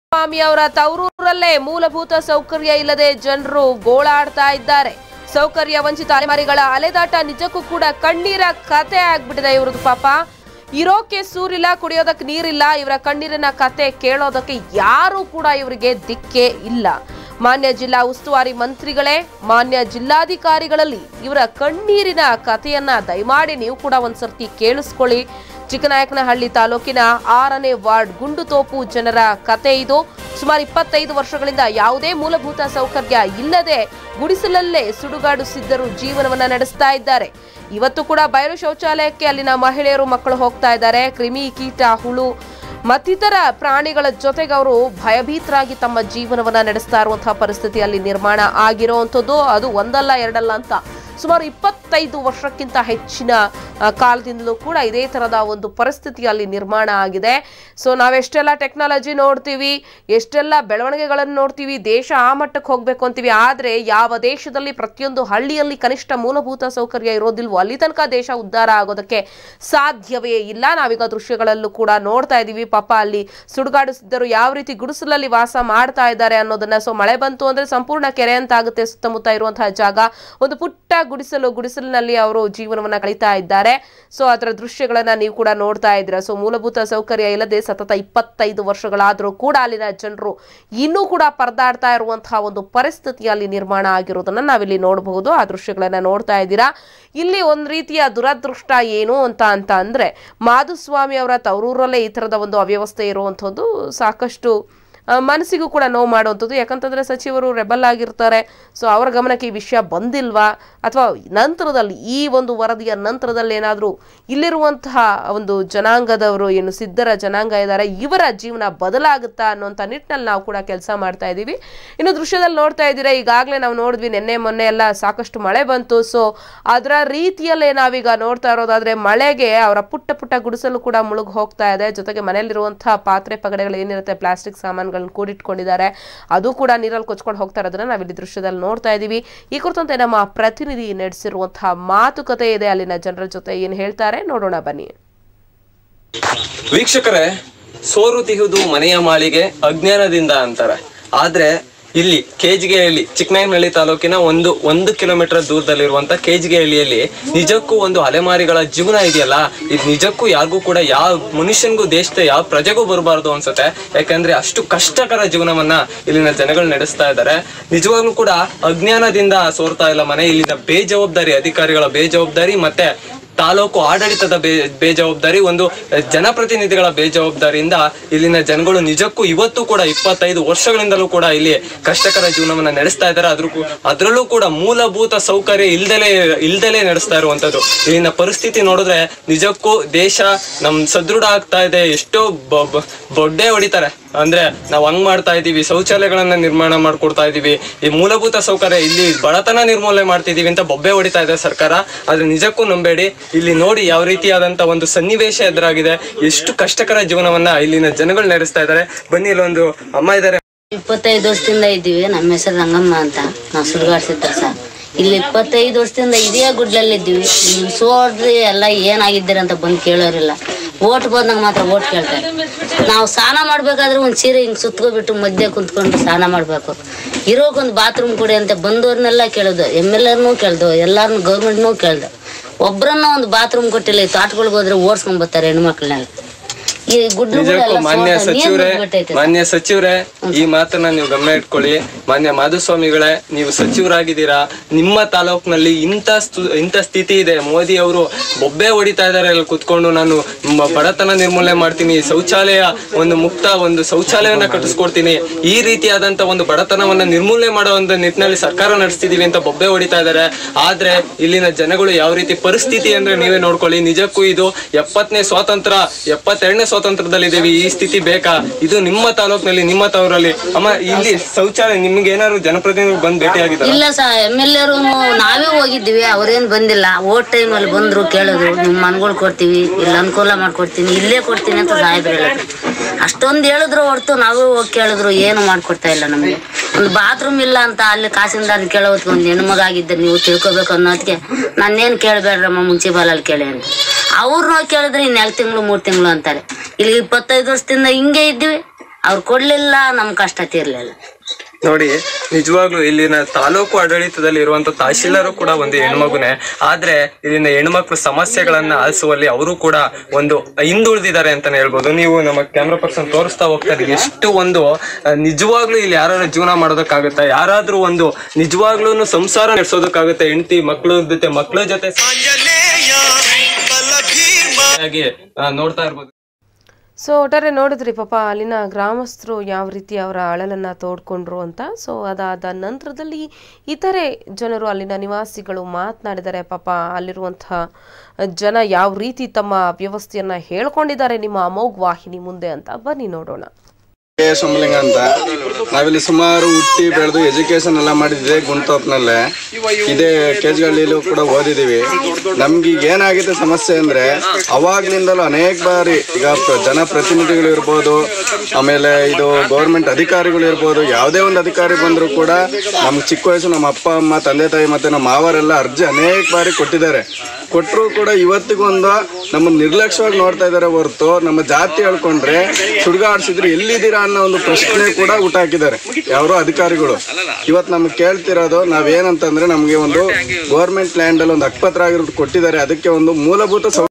ಸ್ವಾಮಿ ಅವರ ತವರೂರಲ್ಲೇ ಮೂಲಭೂತ ಸೌಕರ್ಯ ಇಲ್ಲದೆ ಜನರು ಗೋಳಾಡ್ತಾ ಇದ್ದಾರೆ ಸೌಕರ್ಯ ವಂಚಿತ ಅಲೆಮಾರಿಗಳ ಅಲೆದಾಟ ನಿಜಕ್ಕೂ ಕೂಡ ಕಣ್ಣೀರ ಕತೆ ಆಗ್ಬಿಟ್ಟಿದೆ ಇವ್ರದ್ದು ಪಾಪ ಇರೋಕೆ ಸೂರಿಲ್ಲ ಕುಡಿಯೋದಕ್ಕೆ ನೀರಿಲ್ಲ ಇವರ ಕಣ್ಣೀರಿನ ಕತೆ ಕೇಳೋದಕ್ಕೆ ಯಾರು ಕೂಡ ಇವರಿಗೆ ದಿಕ್ಕೇ ಇಲ್ಲ ಮಾನ್ಯ ಜಿಲ್ಲಾ ಉಸ್ತುವಾರಿ ಮಂತ್ರಿಗಳೇ ಮಾನ್ಯ ಜಿಲ್ಲಾಧಿಕಾರಿಗಳಲ್ಲಿ ಇವರ ಕಣ್ಣೀರಿನ ಕಥೆಯನ್ನ ದಯಮಾಡಿ ನೀವು ಕೂಡ ಒಂದ್ಸರ್ತಿ ಕೇಳಿಸ್ಕೊಳ್ಳಿ ಚಿಕ್ಕನಾಯಕನಹಳ್ಳಿ ತಾಲೂಕಿನ ಆರನೇ ವಾರ್ಡ್ ಗುಂಡುತೋಪು ಜನರ ಕತೆ ಇದು ಸುಮಾರು ಇಪ್ಪತ್ತೈದು ವರ್ಷಗಳಿಂದ ಯಾವುದೇ ಮೂಲಭೂತ ಸೌಕರ್ಯ ಇಲ್ಲದೆ ಗುಡಿಸಲಲ್ಲೇ ಸುಡುಗಾಡುತ್ತಿದ್ದರು ಜೀವನವನ್ನ ನಡೆಸ್ತಾ ಇದ್ದಾರೆ ಇವತ್ತು ಕೂಡ ಬಯಲು ಶೌಚಾಲಯಕ್ಕೆ ಅಲ್ಲಿನ ಮಹಿಳೆಯರು ಮಕ್ಕಳು ಹೋಗ್ತಾ ಇದ್ದಾರೆ ಕ್ರಿಮಿ ಕೀಟ ಹುಳು ಮತ್ತಿತರ ಪ್ರಾಣಿಗಳ ಜೊತೆಗೆ ಅವರು ಭಯಭೀತರಾಗಿ ತಮ್ಮ ಜೀವನವನ್ನ ನಡೆಸ್ತಾ ಇರುವಂತಹ ಪರಿಸ್ಥಿತಿ ಅಲ್ಲಿ ನಿರ್ಮಾಣ ಆಗಿರುವಂಥದ್ದು ಅದು ಒಂದಲ್ಲ ಎರಡಲ್ಲ ಅಂತ ಸುಮಾರು ಇಪ್ಪತ್ತೈದು ವರ್ಷಕ್ಕಿಂತ ಹೆಚ್ಚಿನ ಆ, ಕಾಲದಿಂದಲೂ ಕೂಡ ಇದೇ ತರದ ಒಂದು ಪರಿಸ್ಥಿತಿ ಅಲ್ಲಿ ನಿರ್ಮಾಣ ಆಗಿದೆ ಸೊ ನಾವೆಷ್ಟೆಲ್ಲ ಟೆಕ್ನಾಲಜಿ ನೋಡ್ತೀವಿ ಎಷ್ಟೆಲ್ಲ ಬೆಳವಣಿಗೆಗಳನ್ನು ನೋಡ್ತೀವಿ ದೇಶ ಆ ಮಟ್ಟಕ್ಕೆ ಹೋಗ್ಬೇಕು ಅಂತೀವಿ ಆದ್ರೆ ಯಾವ ದೇಶದಲ್ಲಿ ಪ್ರತಿಯೊಂದು ಹಳ್ಳಿಯಲ್ಲಿ ಕನಿಷ್ಠ ಮೂಲಭೂತ ಸೌಕರ್ಯ ಇರೋದಿಲ್ವೋ ಅಲ್ಲಿ ತನಕ ದೇಶ ಉದ್ಧಾರ ಆಗೋದಕ್ಕೆ ಸಾಧ್ಯವೇ ಇಲ್ಲ ನಾವೀಗ ದೃಶ್ಯಗಳಲ್ಲೂ ಕೂಡ ನೋಡ್ತಾ ಇದೀವಿ ಪಾಪ ಅಲ್ಲಿ ಸುಡುಗಾಡಿಸಿದ್ದರು ಯಾವ ರೀತಿ ಗುಡಿಸಲಲ್ಲಿ ವಾಸ ಮಾಡ್ತಾ ಇದ್ದಾರೆ ಅನ್ನೋದನ್ನ ಸೊ ಮಳೆ ಬಂತು ಅಂದ್ರೆ ಸಂಪೂರ್ಣ ಕೆರೆ ಅಂತ ಆಗುತ್ತೆ ಸುತ್ತಮುತ್ತ ಇರುವಂತಹ ಜಾಗ ಒಂದು ಪುಟ್ಟ ಗುಡಿಸಲು ಗುಡಿಸಲಿನಲ್ಲಿ ಅವರು ಜೀವನವನ್ನ ಕಳೀತಾ ಇದ್ದಾರೆ ಸೊ ಅದರ ದೃಶ್ಯಗಳನ್ನ ನೀವು ಕೂಡ ನೋಡ್ತಾ ಇದ್ದೀರಾ ಸೊ ಮೂಲಭೂತ ಸೌಕರ್ಯ ಇಲ್ಲದೆ ಸತತ ಇಪ್ಪತ್ತೈದು ವರ್ಷಗಳಾದರೂ ಕೂಡ ಅಲ್ಲಿನ ಜನರು ಇನ್ನೂ ಕೂಡ ಪರದಾಡ್ತಾ ಇರುವಂತಹ ಒಂದು ಪರಿಸ್ಥಿತಿ ಅಲ್ಲಿ ನಿರ್ಮಾಣ ಆಗಿರೋದನ್ನ ನಾವಿಲ್ಲಿ ನೋಡಬಹುದು ಆ ದೃಶ್ಯಗಳನ್ನ ನೋಡ್ತಾ ಇದ್ದೀರಾ ಇಲ್ಲಿ ಒಂದ್ ರೀತಿಯ ದುರದೃಷ್ಟ ಏನು ಅಂತ ಅಂತ ಅಂದ್ರೆ ಮಾಧುಸ್ವಾಮಿ ಅವರ ತವರೂರಲ್ಲೇ ಈ ತರದ ಒಂದು ಅವ್ಯವಸ್ಥೆ ಇರುವಂಥದ್ದು ಸಾಕಷ್ಟು ಆ, ಮನಸ್ಸಿಗೂ ಕೂಡ ನೋವು ಮಾಡುವಂಥದ್ದು ಯಾಕಂತಂದ್ರೆ ಸಚಿವರು ರೆಬಲ್ ಆಗಿರ್ತಾರೆ ಸೊ ಅವರ ಗಮನಕ್ಕೆ ಈ ವಿಷಯ ಬಂದಿಲ್ವಾ ಅಥವಾ ನಂತರದಲ್ಲಿ ಈ ಒಂದು ವರದಿಯ ನಂತರದಲ್ಲಿ ಏನಾದರೂ ಇಲ್ಲಿರುವಂತಹ ಒಂದು ಜನಾಂಗದವರು ಏನು ಸಿದ್ಧರ ಜನಾಂಗ ಇದ್ದಾರೆ ಇವರ ಜೀವನ ಬದಲಾಗುತ್ತಾ ಅನ್ನುವಂಥ ನಿಟ್ಟಿನಲ್ಲಿ ನಾವು ಕೂಡ ಕೆಲಸ ಮಾಡ್ತಾ ಇದ್ದೀವಿ ಇನ್ನು ದೃಶ್ಯದಲ್ಲಿ ನೋಡ್ತಾ ಇದ್ದೀರಾ ಈಗಾಗಲೇ ನಾವು ನೋಡಿದ್ವಿ ನಿನ್ನೆ ಮೊನ್ನೆ ಎಲ್ಲ ಸಾಕಷ್ಟು ಮಳೆ ಬಂತು ಸೊ ಅದರ ರೀತಿಯಲ್ಲೇ ನಾವೀಗ ನೋಡ್ತಾ ಇರೋದಾದ್ರೆ ಮಳೆಗೆ ಅವರ ಪುಟ್ಟ ಪುಟ್ಟ ಗುಡಿಸಲು ಕೂಡ ಮುಳುಗ್ ಹೋಗ್ತಾ ಇದೆ ಜೊತೆಗೆ ಮನೆಯಲ್ಲಿರುವಂತಹ ಪಾತ್ರೆ ಪಗಡೆಗಳು ಏನಿರುತ್ತೆ ಪ್ಲಾಸ್ಟಿಕ್ ಸಾಮಾನುಗಳನ್ನ ಕೂಡಿಟ್ಕೊಂಡಿದ್ದಾರೆ ಅದು ಕೂಡ ನೀರಲ್ಲಿ ಕೊಚ್ಕೊಂಡು ಹೋಗ್ತಾ ಇರೋದನ್ನ ನಾವಿಲ್ಲಿ ದೃಶ್ಯದಲ್ಲಿ ನೋಡ್ತಾ ಇದ್ದೀವಿ ಈ ಕುರಿತಂತೆ ನಮ್ಮ ಪ್ರತಿನಿಧಿ ನಡೆಸಿರುವಂತಹ ಮಾತುಕತೆ ಇದೆ ಅಲ್ಲಿನ ಜನರ ಜೊತೆ ಏನ್ ಹೇಳ್ತಾರೆ ನೋಡೋಣ ಬನ್ನಿ ವೀಕ್ಷಕರೇ ಸೋರುತಿಹುದು ಮನೆಯ ಮಾಳಿಗೆ ಅಜ್ಞಾನದಿಂದ ಅಂತಾರೆ ಆದ್ರೆ ಇಲ್ಲಿ ಕೇಜಿಗೆಹಳ್ಳಿ ಚಿಕ್ಕನಾಯಕನಹಳ್ಳಿ ತಾಲೂಕಿನ ಒಂದು ಒಂದು ಕಿಲೋಮೀಟರ್ ದೂರದಲ್ಲಿರುವಂತ ಕೇಜಿಗೆಹಳ್ಳಿಯಲ್ಲಿ ನಿಜಕ್ಕೂ ಒಂದು ಅಲೆಮಾರಿಗಳ ಜೀವನ ಇದೆಯಲ್ಲ ಇದು ನಿಜಕ್ಕೂ ಯಾರಿಗೂ ಕೂಡ ಯಾವ ಮನುಷ್ಯನಿಗೂ ದೇಶದ ಯಾವ ಪ್ರಜೆಗೂ ಬರಬಾರ್ದು ಅನ್ಸುತ್ತೆ ಯಾಕಂದ್ರೆ ಅಷ್ಟು ಕಷ್ಟಕರ ಜೀವನವನ್ನ ಇಲ್ಲಿನ ಜನಗಳು ನಡೆಸ್ತಾ ಇದ್ದಾರೆ ನಿಜವಾಗ್ಲೂ ಕೂಡ ಅಜ್ಞಾನದಿಂದ ಸೋರ್ತಾ ಇಲ್ಲ ಮನೆ ಇಲ್ಲಿನ ಬೇಜವಾಬ್ದಾರಿ ಅಧಿಕಾರಿಗಳ ಬೇಜವಾಬ್ದಾರಿ ಮತ್ತೆ ತಾಲೂಕು ಆಡಳಿತದ ಬೇ ಬೇಜವಾಬ್ದಾರಿ ಒಂದು ಜನಪ್ರತಿನಿಧಿಗಳ ಬೇಜವಾಬ್ದಾರಿಯಿಂದ ಇಲ್ಲಿನ ಜನಗಳು ನಿಜಕ್ಕೂ ಇವತ್ತು ಕೂಡ ಇಪ್ಪತ್ತೈದು ವರ್ಷಗಳಿಂದಲೂ ಕೂಡ ಇಲ್ಲಿ ಕಷ್ಟಕರ ಜೀವನವನ್ನ ನಡೆಸ್ತಾ ಇದ್ದಾರೆ ಅದ್ರ ಅದರಲ್ಲೂ ಕೂಡ ಮೂಲಭೂತ ಸೌಕರ್ಯ ಇಲ್ದಲೇ ಇಲ್ದಲೇ ನಡೆಸ್ತಾ ಇರುವಂತದ್ದು ಇಲ್ಲಿನ ಪರಿಸ್ಥಿತಿ ನೋಡಿದ್ರೆ ನಿಜಕ್ಕೂ ದೇಶ ನಮ್ ಸದೃಢ ಆಗ್ತಾ ಇದೆ ಎಷ್ಟೋ ಬ- ಬ- ಬೊಡ್ಡೆ ಹೊಡಿತಾರೆ ಅಂದ್ರೆ ನಾವ್ ಹಂಗ್ ಮಾಡ್ತಾ ಇದೀವಿ ಶೌಚಾಲಯಗಳನ್ನ ನಿರ್ಮಾಣ ಮಾಡ್ಕೊಡ್ತಾ ಇದೀವಿ ಈ ಮೂಲಭೂತ ಸೌಕರ್ಯ ಇಲ್ಲಿ ಬಡತನ ನಿರ್ಮೂಲನೆ ಮಾಡ್ತಿದೀವಿ ಅಂತ ಬೊಬ್ಬೆ ಹೊಡಿತಾ ಇದೆ ಸರ್ಕಾರ ಆದ್ರೆ ನಿಜಕ್ಕೂ ನಂಬೇಡಿ ಇಲ್ಲಿ ನೋಡಿ ಯಾವ ರೀತಿಯಾದಂತ ಒಂದು ಸನ್ನಿವೇಶ ಎದುರಾಗಿದೆ ಎಷ್ಟು ಕಷ್ಟಕರ ಜೀವನವನ್ನ ಇಲ್ಲಿನ ಜನಗಳು ನಡೆಸ್ತಾ ಇದ್ದಾರೆ ಬನ್ನಿ ಇಲ್ಲೊಂದು ಅಮ್ಮ ಇದಾರೆ ಇಪ್ಪತ್ತೈದು ವರ್ಷದಿಂದ ಇದ್ದೀವಿ ನಮ್ಮ ಹೆಸರು ರಂಗಮ್ಮ ಅಂತ ನಾವು ಸುಡುಗಾಡ್ಸಿದ್ದ ಸರ್ ಇಲ್ಲಿ ಇಪ್ಪತ್ತೈದು ವರ್ಷದಿಂದ ಇದೇ ಗುಡ್ಲಲ್ಲಿ ಇದ್ದೀವಿ ನೀವು ಸೋಡ್ರಿ ಎಲ್ಲ ಏನಾಗಿದ್ದೀರಿ ಅಂತ ಬಂದು ಕೇಳೋರಿಲ್ಲ ಓಟ್ ಬಂದಾಗ ಮಾತ್ರ ಓಟ್ ಕೇಳ್ತಾರೆ ನಾವು ಸ್ನಾನ ಮಾಡ್ಬೇಕಾದ್ರೆ ಒಂದು ಸೀರೆ ಹಿಂಗೆ ಸುತ್ಕೊಬಿಟ್ಟು ಮಧ್ಯೆ ಕುಂತ್ಕೊಂಡು ಸ್ನಾನ ಮಾಡಬೇಕು ಇರೋಕೊಂದು ಬಾತ್ರೂಮ್ ಕೊಡಿ ಅಂತ ಬಂದವ್ರನ್ನೆಲ್ಲ ಕೇಳೋದು ಎಮ್ ಎಲ್ ಎರ್ನೂ ಕೇಳ್ದು ಎಲ್ಲಾರನ್ನೂ ಗೌರ್ಮೆಂಟ್ನೂ ಕೇಳ್ದು ಒಬ್ರನ್ನ ಒಂದು ಬಾತ್ರೂಮ್ ಕೊಟ್ಟಿಲ್ಲ ಈ ತೋಟಗಳಿಗೆ ಹೋದ್ರೆ ಓಡಿಸ್ಕೊಂಡ್ ಬರ್ತಾರೆ ಹೆಣ್ಮಕ್ಳನ್ನೆಲ್ಲ ಈ ಗುಡ್ಲುಗಳೆಲ್ಲ ನಿಜಕ್ಕೂ ಮಾನ್ಯ ಸೋತ ನೀರ್ ಸಚಿವರೇ ಬಿಟ್ಬಿಟ್ಟೈತೆ. ಮಾನ್ಯ ಸಚಿವರೇ ಈ ಮಾತನ್ನ ನೀವು ಗಮನ ಇಟ್ಕೊಳ್ಳಿ ಮಾನ್ಯ ಮಾಧುಸ್ವಾಮಿಗಳೇ ನೀವು ಸಚಿವರಾಗಿದ್ದೀರಾ ನಿಮ್ಮ ತಾಲೂಕಿನಲ್ಲಿ ಇಂಥ ಸ್ತು- ಇಂಥ ಸ್ಥಿತಿ ಇದೆ ಮೋದಿ ಅವರು ಬೊಬ್ಬೆ ಹೊಡಿತಾ ಇದಾರೆ ಅಲ್ಲಿ ಕುತ್ಕೊಂಡು ನಾನು ಮ- ಬಡತನ ನಿರ್ಮೂಲನೆ ಮಾಡ್ತೀನಿ ಶೌಚಾಲಯ ಒಂದು ಮುಕ್ತ ಒಂದು ಶೌಚಾಲಯವನ್ನ ಕಟ್ಟಿಸ್ಕೊಡ್ತೀನಿ ಈ ರೀತಿಯಾದಂತ ಒಂದು ಬಡತನವನ್ನ ನಿರ್ಮೂಲನೆ ಮಾಡೋ ಒಂದು ನಿಟ್ಟಿನಲ್ಲಿ ಸರ್ಕಾರ ನಡೆಸ್ತಿದೀವಿ ಅಂತ ಬೊಬ್ಬೆ ಹೊಡಿತಾ ಇದಾರೆ ಆದ್ರೆ ಇಲ್ಲಿನ ಜನಗಳು ಯಾವ ರೀತಿ ಪರಿಸ್ಥಿತಿ ಅಂದ್ರೆ ನೀವೇ ನೋಡ್ಕೊಳ್ಳಿ ನಿಜಕ್ಕೂ ಇದು ಎಪ್ಪತ್ತನೇ ಸ್ವಾತಂತ್ರ್ಯ ಎಪ್ಪತ್ತೆರಡನೇ ಸ್ವಾತಂತ್ರ್ಯದಲ್ಲಿ ಇದೀವಿ ಈ ಸ್ಥಿತಿ ಬೇಕಾ ಇದು ನಿಮ್ಮ ತಾಲೂಕಿನಲ್ಲಿ ನಿಮ್ಮ ತವರಲ್ಲಿ ಅಮ್ಮ ಇಲ್ಲಿ ಶೌಚಾಲಯ ನಿಮ್ಗೆ ಏನಾದ್ರು ಜನಪ್ರತಿನಿಧಿಗಳು ಬಂದು ಭೇಟಿ ಆಗಿದ್ದಾರೆ ಇಲ್ಲ ಸರ್ ಎಮ್ ಎಲ್ ಎರು ನಾವೇ ಹೋಗಿದ್ದೀವಿ ಅವ್ರೇನ್ ಬಂದಿಲ್ಲ ಓಟ್ ಟೈಮ್ ಅಲ್ಲಿ ಬಂದ್ರು ಕೇಳಿದ್ರು ನಿಮ್ ಮನ್ಗಳು ಕೊಡ್ತೀವಿ ಇಲ್ಲಿ ಅನುಕೂಲ ಮಾಡ್ಕೊಡ್ತೀನಿ ಇಲ್ಲೇ ಕೊಡ್ತೀನಿ ಅಂತ ಸಾಹೇಬ್ರು ಹೇಳಿದ್ರು ಅಷ್ಟೊಂದು ಹೇಳಿದ್ರು ಹೊರ್ತು ನಾವೇ ಹೋಗಿ ಕೇಳಿದ್ರು ಏನು ಮಾಡ್ಕೊಡ್ತಾ ಇಲ್ಲ ನಮಗೆ ಒಂದು ಬಾತ್ರೂಮ್ ಇಲ್ಲ ಅಂತ ಅಲ್ಲಿ ಕಾಸಿಂದಾರ್ ಕೇಳೋದಕ್ಕೆ ಒಂದು ಹೆಣ್ಮಗ ಆಗಿದ್ದೆ ನೀವು ತಿಳ್ಕೊಬೇಕು ಅನ್ನೋದಕ್ಕೆ ನಾನೇನು ಕೇಳಬೇಡ್ರಮ್ಮ ಮುನ್ಸಿಪಾಲಲ್ಲಿ ಕೇಳಿ ಅಂತ ಅವ್ರನ್ನ ಕೇಳಿದ್ರೆ ಇನ್ನು ಎರಡು ತಿಂಗಳು ಮೂರು ತಿಂಗಳು ಅಂತಾರೆ ಇಲ್ಲಿ ಇಪ್ಪತ್ತೈದು ವರ್ಷದಿಂದ ಹಿಂಗೆ ಇದ್ದೀವಿ ಅವ್ರು ಕೊಡ್ಲಿಲ್ಲ ನಮ್ ಕಷ್ಟ ತೀರ್ಲಿಲ್ಲ ನೋಡಿ ನಿಜವಾಗ್ಲೂ ಇಲ್ಲಿನ ತಾಲೂಕು ಆಡಳಿತದಲ್ಲಿ ಇರುವಂತ ತಹಶೀಲ್ದಾರು ಕೂಡ ಒಂದು ಹೆಣ್ಮಗುನೆ ಆದ್ರೆ ಇಲ್ಲಿನ ಹೆಣ್ಮಕ್ಳು ಸಮಸ್ಯೆಗಳನ್ನ ಆಲಿಸುವಲ್ಲಿ ಅವರು ಕೂಡ ಒಂದು ಹಿಂದುಳಿದಿದ್ದಾರೆ ಅಂತಾನೆ ಹೇಳ್ಬೋದು ನೀವು ನಮ್ಮ ಕ್ಯಾಮ್ರಾ ಪರ್ಸನ್ ತೋರಿಸ್ತಾ ಹೋಗ್ತಾರೆ ಎಷ್ಟು ಒಂದು ಆ, ನಿಜವಾಗ್ಲೂ ಇಲ್ಲಿ ಯಾರು ಜೀವನ ಮಾಡೋದಕ್ಕಾಗುತ್ತೆ ಯಾರಾದ್ರೂ ಒಂದು ನಿಜವಾಗ್ಲೂ ಸಂಸಾರ ನಡೆಸೋದಕ್ಕಾಗುತ್ತೆ ಹೆಂಡತಿ ಮಕ್ಳ ಜೊತೆ ಮಕ್ಳ ಜೊತೆ ಹಾಗೆ ಆ, ನೋಡ್ತಾ ಇರ್ಬೋದು ಸೊ ಒಟ್ಟಾರೆ ನೋಡಿದ್ರಿ ಪಾಪ ಅಲ್ಲಿನ ಗ್ರಾಮಸ್ಥರು ಯಾವ ರೀತಿ ಅವರ ಅಳಲನ್ನು ತೋಡ್ಕೊಂಡ್ರು ಅಂತ ಸೊ ಅದಾದ ನಂತರದಲ್ಲಿ ಇತರೆ ಜನರು ಅಲ್ಲಿನ ನಿವಾಸಿಗಳು ಮಾತನಾಡಿದ್ದಾರೆ ಪಾಪ ಅಲ್ಲಿರುವಂತಹ ಜನ ಯಾವ ರೀತಿ ತಮ್ಮ ವ್ಯವಸ್ಥೆಯನ್ನ ಹೇಳ್ಕೊಂಡಿದ್ದಾರೆ ನಿಮ್ಮ ಅಮೋಘ್ ವಾಹಿನಿ ಮುಂದೆ ಅಂತ ಬನ್ನಿ ನೋಡೋಣ ಕೆ ಸೋಮಲಿಂಗ ಅಂತ ನಾವಿಲ್ಲಿ ಸುಮಾರು ಹುಟ್ಟಿ ಬೆಳೆದು ಎಜುಕೇಶನ್ ಎಲ್ಲ ಮಾಡಿದ್ದೆ ಗುಂಟೋಪ್ನಲ್ಲೇ ಇದೇ ಕೇಜ್ಗಳ್ಳಿಲೂ ಕೂಡ ಓದಿದೀವಿ ನಮ್ಗೆ ಈಗ ಏನಾಗಿದೆ ಸಮಸ್ಯೆ ಅಂದ್ರೆ ಅವಾಗ್ಲಿಂದಲೂ ಅನೇಕ ಬಾರಿ ಈಗ ಪ್ರ- ಜನಪ್ರತಿನಿಧಿಗಳು ಇರ್ಬೋದು ಆಮೇಲೆ ಇದು ಗೌರ್ಮೆಂಟ್ ಅಧಿಕಾರಿಗಳು ಇರ್ಬೋದು ಯಾವುದೇ ಒಂದು ಅಧಿಕಾರಿ ಬಂದ್ರು ಕೂಡ ನಮ್ಗೆ ಚಿಕ್ಕ ವಯಸ್ಸು ನಮ್ಮ ಅಪ್ಪ ಅಮ್ಮ ತಂದೆ ತಾಯಿ ಮತ್ತೆ ನಮ್ಮ ಮಾವರೆಲ್ಲ ಅರ್ಜಿ ಅನೇಕ ಬಾರಿ ಕೊಟ್ಟಿದ್ದಾರೆ ಕೊಟ್ಟರು ಕೂಡ ಇವತ್ತಿಗೊಂದು ನಮ್ಮ ನಿರ್ಲಕ್ಷ್ಯವಾಗಿ ನೋಡ್ತಾ ಇದ್ದಾರೆ ಹೊರತು ನಮ್ಮ ಜಾತಿ ಹೇಳ್ಕೊಂಡ್ರೆ ಸುಡ್ಗಾಡ್ಸಿದ್ರು ಎಲ್ಲಿದ್ದೀರಾ ಅನ್ನೋ ಒಂದು ಪ್ರಶ್ನೆ ಕೂಡ ಊಟ ಹಾಕಿದ್ದಾರೆ ಯಾರೋ ಅಧಿಕಾರಿಗಳು ಇವತ್ತು ನಮ್ಗೆ ಕೇಳ್ತಿರೋದು ನಾವೇನಂತಂದ್ರೆ ನಮ್ಗೆ ಒಂದು ಗೌರ್ಮೆಂಟ್ ಲ್ಯಾಂಡ್ ಅಲ್ಲಿ ಒಂದು ಹಕ್ಪತ್ರ ಆಗಿರೋದು ಕೊಟ್ಟಿದ್ದಾರೆ ಅದಕ್ಕೆ ಒಂದು ಮೂಲಭೂತ ಸೌ